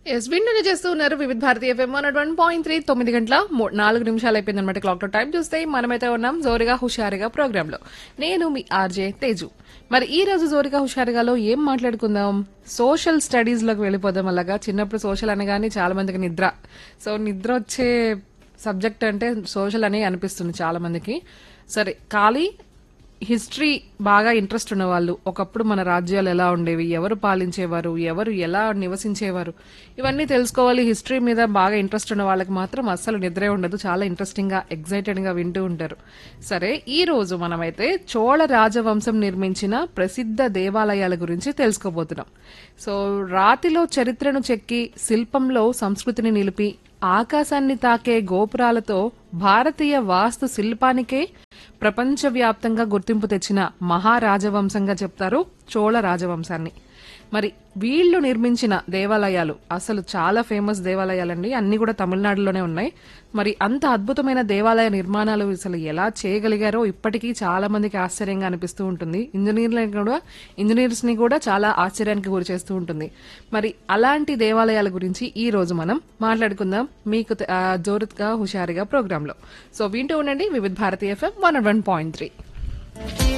yes వింటూనే చేస్తూ ఉన్నారు Vividh Bharati F M one one point three తొమ్మిది గంటల మూ- నాలుగు నిమిషాలు అయిపోయింది అనమాట క్లాక్ లో టైం చూస్తే మనమైతే ఉన్నాం జోరుగా హుషారుగా ప్రోగ్రామ్ లో నేను మీ ఆర్జే తేజు మరి ఈ రోజు జోరుగా హుషారుగాలో ఏం మాట్లాడుకుందాం సోషల్ స్టడీస్ లోకి వెళ్ళిపోదాం అలాగా చిన్నప్పుడు సోషల్ అనగానే చాలా మందికి నిద్ర సో నిద్ర వచ్చే సబ్జెక్ట్ అంటే సోషల్ అని అనిపిస్తుంది చాలా మందికి సరే ఖాళీ హిస్టరీ బాగా ఇంట్రెస్ట్ ఉన్న వాళ్ళు ఒకప్పుడు మన రాజ్యాలు ఎలా ఉండేవి ఎవరు పాలించేవారు ఎవరు ఎలా నివసించేవారు ఇవన్నీ తెలుసుకోవాలి హిస్టరీ మీద బాగా ఇంట్రెస్ట్ ఉన్న వాళ్ళకి మాత్రం అస్సలు నిద్రే ఉండదు చాలా ఇంట్రెస్టింగ్ గా ఎగ్జైటెడ్ గా వింటూ ఉంటారు సరే ఈ రోజు మనమైతే చోళ రాజవంశం నిర్మించిన ప్రసిద్ధ దేవాలయాల గురించి తెలుసుకోబోతున్నాం సో రాతిలో చరిత్రను చెక్కి శిల్పంలో సంస్కృతిని నిలిపి ఆకాశాన్ని తాకే గోపురాలతో భారతీయ వాస్తు శిల్పానికే ప్రపంచవ్యాప్తంగా గుర్తింపు తెచ్చిన మహారాజవంశంగా చెప్తారు చోళ రాజవంశాన్ని మరి వీళ్ళు నిర్మించిన దేవాలయాలు అసలు చాలా ఫేమస్ దేవాలయాలండి అన్ని కూడా తమిళనాడులోనే ఉన్నాయి మరి అంత అద్భుతమైన దేవాలయ నిర్మాణాలు అసలు ఎలా చేయగలిగారో ఇప్పటికీ చాలా మందికి ఆశ్చర్యంగా అనిపిస్తూ ఉంటుంది ఇంజనీర్లని కూడా ఇంజనీర్స్ ని కూడా చాలా ఆశ్చర్యానికి గురి చేస్తూ ఉంటుంది మరి అలాంటి దేవాలయాల గురించి ఈ రోజు మనం మాట్లాడుకుందాం మీకు తె- ఆ, జోరుగా హుషారుగా ప్రోగ్రామ్ లో సో వింటూ ఉండండి Vividh Bharati F M one one point three